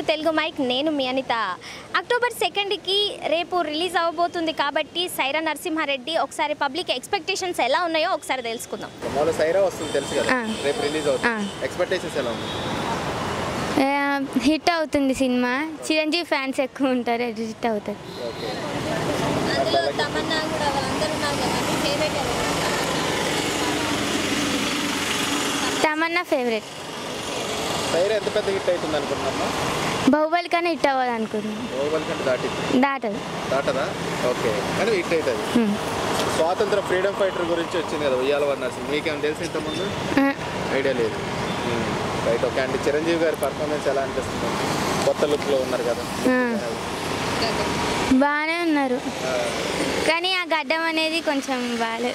Telugu mic నేను మీ Anitha October సెకండ్కి రేపు రిలీజ్ అవ్వబోతుంది కాబట్టి సైరా నరసింహారెడ్డి ఒకసారి పబ్లిక్ ఎక్స్పెక్టేషన్స్ ఎలా ఉన్నాయో ఒకసారి తెలుసుకుందాం మామూలు సైరా వస్తుంది తెలుసు కదా ఆ. రేపు రిలీజ్ ఆ. అవుతుంది ఎక్స్పెక్టేషన్స్ ఎలా ఉంది ఆ, హిట్ అవుతుంది సినిమా చిరంజీవి ఫ్యాన్స్ ఎక్కువ ఉంటారు అది హిట్ అవుతుంది ఓకే అందులో తమన్నా కూడా వాళ్ళందరూ ఉన్నారు కదా ఫేవరెట్ తమన్నా ఫేవరెట్ సైరా ఎంత పెద్ద హిట్ అవుతుంది అనుకుంటున్నామా బాహుబలి కన్నా హిట్ అవ్వాలి అనుకుంటున్నాను ఓవల్ కంటే దాటింది దాటదు దాటదా ఓకే కానీ హిట్ అవుతుంది హ్మ్. స్వాతంత్ర ఫ్రీడమ్ ఫైటర్ గురించి వచ్చింది కదా ఉయ్యాల వర్ణర్సింగ్ మీకేమైనా తెలిసి ఇంతకుముందు ఆ, ఐడియా లేదు రైట్ ఓకే అండి చిరంజీవి గారి పర్ఫార్మెన్స్ ఎలా అనిపిస్తుంది కొత్త లుక్లో ఉన్నారు కదా ఆ. బాగానే ఉన్నారు కానీ ఆ గడ్డం అనేది కొంచెం బాగాలేదు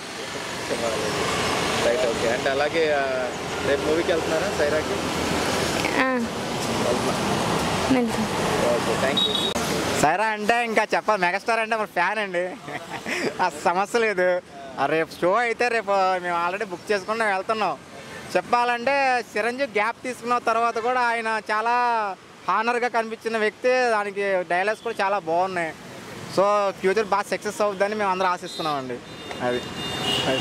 రైట్ ఓకే అంటే అలాగే ఆ, రేపు మూవీకి వెళ్తున్నారా సైరాకి ఆ, వెళ్తున్నా వెళ్తాం. ఓకే థ్యాంక్ యూ సైరా అంటే ఇంకా చెప్పాలి మెగాస్టార్ అంటే మన ఫ్యాన్ అండి ఆ సమస్య లేదు ఆ రేపు షో అయితే రేపు మేము ఆల్రెడీ బుక్ చేసుకుని మేము వెళ్తున్నాం చెప్పాలంటే చిరంజీవి గ్యాప్ తీసుకున్న తర్వాత కూడా ఆయన చాలా హానర్గా కనిపించిన వ్యక్తి దానికి డైలాగ్స్ కూడా చాలా బాగున్నాయి సో ఫ్యూచర్ బాగా సక్సెస్ అవుతుందని మేము అందరూ ఆశిస్తున్నామండి అది అది.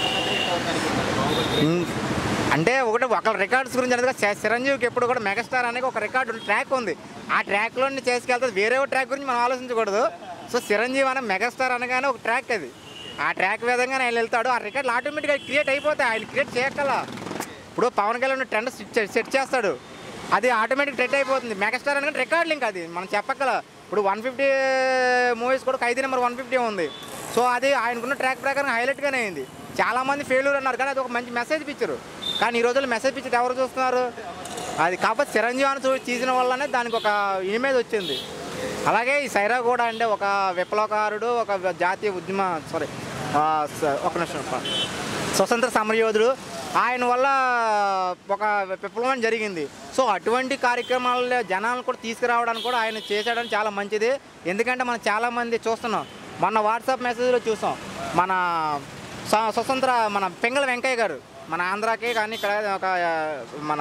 ఉమ్, అంటే ఒకటి ఒకళ్ళ రికార్డ్స్ గురించి అనేది కాదు, చిరంజీవికి ఎప్పుడు కూడా మెగాస్టార్ అనేది ఒక రికార్డు ట్రాక్ ఉంది ఆ ట్రాక్లో చేసుకెళ్తుంది వేరే ఒక ట్రాక్ గురించి మనం ఆలోచించకూడదు సో చిరంజీవి అనే మెగాస్టార్ అనగానే ఒక ట్రాక్ అది ఆ ట్రాక్ విధంగానే ఆయన వెళ్తాడు ఆ రికార్డులు ఆటోమేటిక్గా క్రియేట్ అయిపోతాయి ఆయన క్రియేట్ చేయగల ఇప్పుడు పవన్ కళ్యాణ్ ట్రెండ్ సెట్ చేస్తాడు అది ఆటోమేటిక్ సెట్ అయిపోతుంది మెగాస్టార్ అనగా రికార్డ్ లింక్ అది మనం చెప్పగల ఇప్పుడు వన్ ఫిఫ్టీ మూవీస్ కూడా ఖైదీ నెంబర్ వన్ ఫిఫ్టీ ఉంది సో అది ఆయనకున్న ట్రాక్ ప్రకారం హైలైట్గానే అయింది చాలామంది ఫెయిల్యూర్ అన్నారు కానీ అది ఒక మంచి మెసేజ్ పిక్చర్ కానీ ఈ రోజుల్లో మెసేజ్ పిక్చర్ ఎవరు చూస్తున్నారు అది కాకపోతే చిరంజీవి అని చూ- తీసిన వల్లనే దానికి ఒక ఇమేజ్ వచ్చింది అలాగే ఈ సైరా కూడా అంటే ఒక విప్లవకారుడు ఒక జాతీయ ఉద్యమ సారీ ఒక నిమిషం స్వతంత్ర సమరయోధుడు ఆయన వల్ల ఒక విప్లవం జరిగింది సో అటువంటి కార్యక్రమాల్లో జనాలను కూడా తీసుకురావడానికి కూడా ఆయన చేశాడని చాలా మంచిది ఎందుకంటే మనం చాలామంది చూస్తున్నాం మొన్న వాట్సాప్ మెసేజ్లో చూసాం మన స్వ- స్వతంత్ర మన పెంగళ వెంకయ్య గారు మన ఆంధ్రాకి కానీ ఇక్కడ ఒక ఆ, మన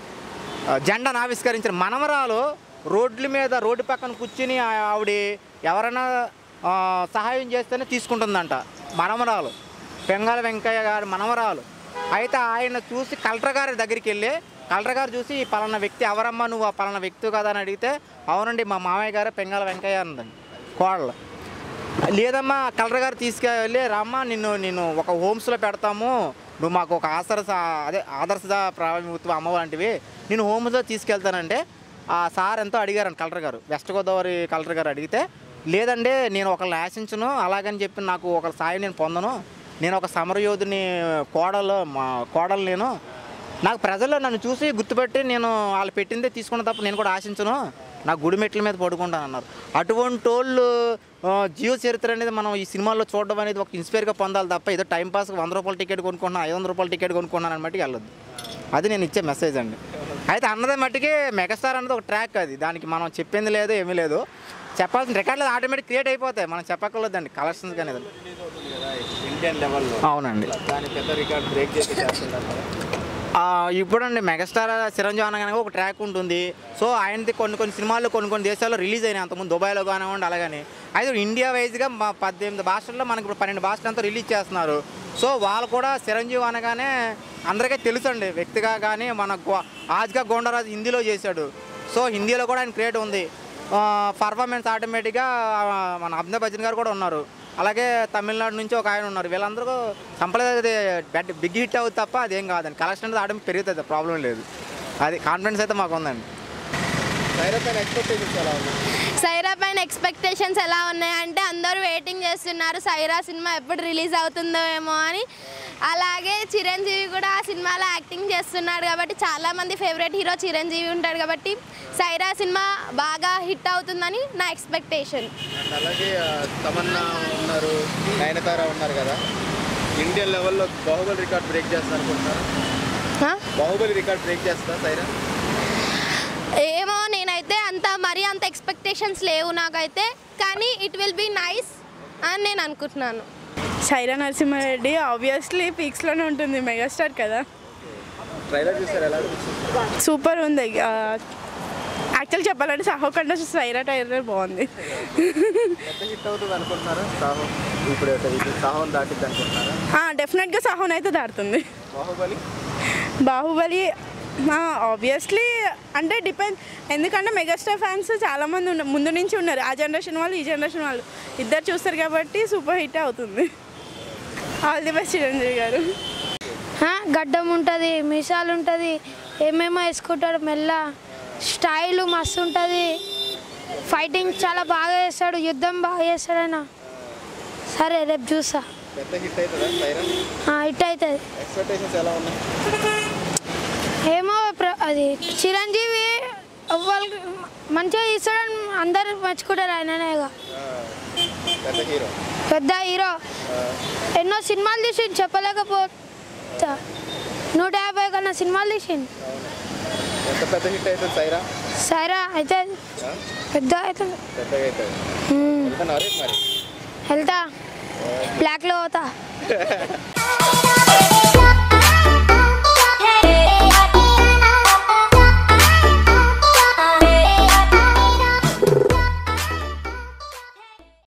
ఆ, జెండాను ఆవిష్కరించిన మనవరాలు రోడ్ల మీద రోడ్డు పక్కన కూర్చుని ఆ- ఆవిడ ఎవరైనా ఆ, సహాయం చేస్తేనే తీసుకుంటుందంట మనవరాలు పెంగాల వెంకయ్య గారి మనవరాలు అయితే ఆయన చూసి కలెక్టర్ గారి దగ్గరికి వెళ్ళి కలెక్టర్ గారు చూసి "ఈ పలానా వ్యక్తి ఎవరమ్మా నువ్వు ఆ పలానా వ్యక్తి కదా అని అడిగితే అవునండి మా మామయ్య గారు పెంగాల వెంకయ్య అందండి కోడలు లేదమ్మా కలెక్టర్ గారు తీసుకెళ్ళి రామ్మా నిన్ను నేను ఒక హోమ్స్లో పెడతాము నువ్వు మాకు ఒక ఆదర్శ అదే ఆదర్శ ప్రారంభ అమ్మ లాంటివి నేను హోమ్స్లో తీసుకెళ్తానంటే ఆ సార్ ఎంతో అడిగారండి కలెక్టర్ గారు వెస్ట్ గోదావరి కలెక్టర్ గారు అడిగితే లేదండి నేను ఒకళ్ళని ఆశించను అలాగని చెప్పి నాకు ఒక సాయం నేను పొందను నేను ఒక సమరయోధుని కోడలు మా కోడలు నేను నాకు ప్రజల్లో నన్ను చూసి గుర్తుపెట్టి నేను వాళ్ళు పెట్టిందే తీసుకున్న తప్ప నేను కూడా ఆశించను నా గుడి మెట్ల మీద పడుకుంటాను అన్నారు అటువంటి వాళ్ళు ఆ, జీవ చరిత్ర అనేది మనం ఈ సినిమాల్లో చూడడం అనేది ఒక ఇన్స్పైర్గా పొందాలి తప్ప ఏదో టైం పాస్ వంద రూపాయల టికెట్ కొనుక్కున్నా ఐదు వందల రూపాయల టికెట్ కొనుక్కున్నాను అని మట్టుకు వెళ్ళొద్దు అది నేను ఇచ్చే మెసేజ్ అండి అయితే అన్నది మట్టుకి మెగాస్టార్ అనేది ఒక ట్రాక్ అది దానికి మనం చెప్పింది లేదు ఏమీ లేదు చెప్పాల్సిన రికార్డులు ఆటోమేటిక్ క్రియేట్ అయిపోతాయి మనం చెప్పక్కర్లేదండి కలెక్షన్స్ అనేది ఇండియన్ లెవెల్లో అవునండి దాని పెద్ద రికార్డ్ బ్రేక్ చేసి చేస్తున్నారు ఆ, ఇప్పుడండి మెగాస్టార్ చిరంజీవి అనగానే ఒక ట్రాక్ ఉంటుంది సో ఆయనది కొన్ని కొన్ని సినిమాలు కొన్ని కొన్ని దేశాల్లో రిలీజ్ అయినాయి అంతకుముందు దుబాయ్లో కానివ్వండి అలాగని అయితే ఇండియా వైజ్గా మా పద్దెనిమిది భాషల్లో మనకి ఇప్పుడు పన్నెండు భాషలంతా రిలీజ్ చేస్తున్నారు సో వాళ్ళు కూడా చిరంజీవి అనగానే అందరికీ తెలుసండి వ్యక్తిగా కానీ మన గో- ఆజ్గా గోండరాజు హిందీలో చేశాడు సో హిందీలో కూడా ఆయన క్రియేట్ ఉంది పర్ఫార్మెన్స్ ఆటోమేటిక్గా మన అభినవ్ బచ్చన్ గారు కూడా ఉన్నారు అలాగే తమిళనాడు నుంచి ఒక ఆయన ఉన్నారు వీళ్ళందరూ సంప్రదాయ బిగ్ హిట్ అవుతుంది తప్ప అదేం కాదండి కలెక్షన్ అనేది ఆటోమేటిక్ పెరుగుతుంది ప్రాబ్లం లేదు అది కాన్ఫిడెన్స్ అయితే మాకు ఉందండి సైరా పైన ఎక్స్పెక్టేషన్స్ ఎలా ఉంది సైరా పైన ఎక్స్పెక్టేషన్స్ ఎలా ఉన్నాయంటే అందరూ వెయిటింగ్ చేస్తున్నారు సైరా సినిమా ఎప్పుడు రిలీజ్ అవుతుందో ఏమో అని అలాగే చిరంజీవి కూడా ఆ సినిమాలో యాక్టింగ్ చేస్తున్నాడు కాబట్టి చాలా మంది ఫేవరెట్ హీరో చిరంజీవి ఉంటాడు కాబట్టి సైరా సినిమా బాగా హిట్ అవుతుందని నా ఎక్స్పెక్టేషన్ అండ్ అలాగే ఆ, తమన్నా ఉన్నారు నయనతార ఉన్నారు కదా ఇండియన్ లెవెల్లో బాహుబలి రికార్డ్ బ్రేక్ చేస్తారు అనుకుంటున్నారు బాహుబలి రికార్డ్ బ్రేక్ చేస్తా సైరా ఏమో నేనైతే అంత మరీ అంత ఎక్స్పెక్టేషన్స్ లేవు నాకైతే కానీ ఇట్ విల్ బీ నైస్ అని నేను అనుకుంటున్నాను సైరా నరసింహారెడ్డి ఆబ్వియస్లీ పీక్స్లోనే ఉంటుంది మెగాస్టార్ కదా ట్రైలర్ చూసారు ఎలా అనిపించింది సూపర్ ఉంది యాక్చువల్ చెప్పాలంటే సాహో కంటే సైరా టైలర్ బాగుంది పెద్ద హిట్ అవుతుంది అనుకుంటున్నారా సాహో ఇప్పుడు ఇది సాహోని దాటిద్ది అనుకుంటున్నారా డెఫినెట్గా సాహోన్ అయితే దాడుతుంది బాహుబలి బాహుబలి ఆబ్వియస్లీ అంటే డిపెండ్ ఎందుకంటే మెగాస్టార్ ఫ్యాన్స్ చాలామంది ఉన్న ముందు నుంచి ఉన్నారు ఆ జనరేషన్ వాళ్ళు ఈ జనరేషన్ వాళ్ళు ఇద్దరు చూస్తారు కాబట్టి సూపర్ హిట్ అవుతుంది all the best Chiranjeevi garu ఆ, గడ్డం ఉంటుంది మీసాలు ఉంటుంది ఏమేమో వేసుకుంటాడు మెల్ల స్టైల్ మస్తు ఉంటుంది ఫైటింగ్ చాలా బాగా చేస్తాడు యుద్ధం బాగా చేస్తాడు ఆయన సరే రేపు చూస్తా పెద్ద హిట్ అవుతుందా సైరన్ ఆ, ఇట్ అవుతుంది ఎక్స్పెక్టేషన్స్ ఎలా ఉన్నాయి ఏమో ప్ర- అది చిరంజీవి వాళ్ళకి మంచిగా తీస్తాడని అందరు మెచ్చుకుంటారు ఆయననేగా ఆ, పెద్ద హీరో పెద్ద హీరో ఎన్నో సినిమాలు తీసిండు చెప్పలేకపోతా నూట యాభై కన్నా సినిమాలు తీసిండు ఎంత పెద్ద హిట్ అవుతుంది సైరా సరే అయితే ఆ? పెద్ద అవుతుంది పెద్దగా అవుతుంది మ్మ్. వెళ్తున్నారు మరి వెళ్తా బ్లాక్లో పోతా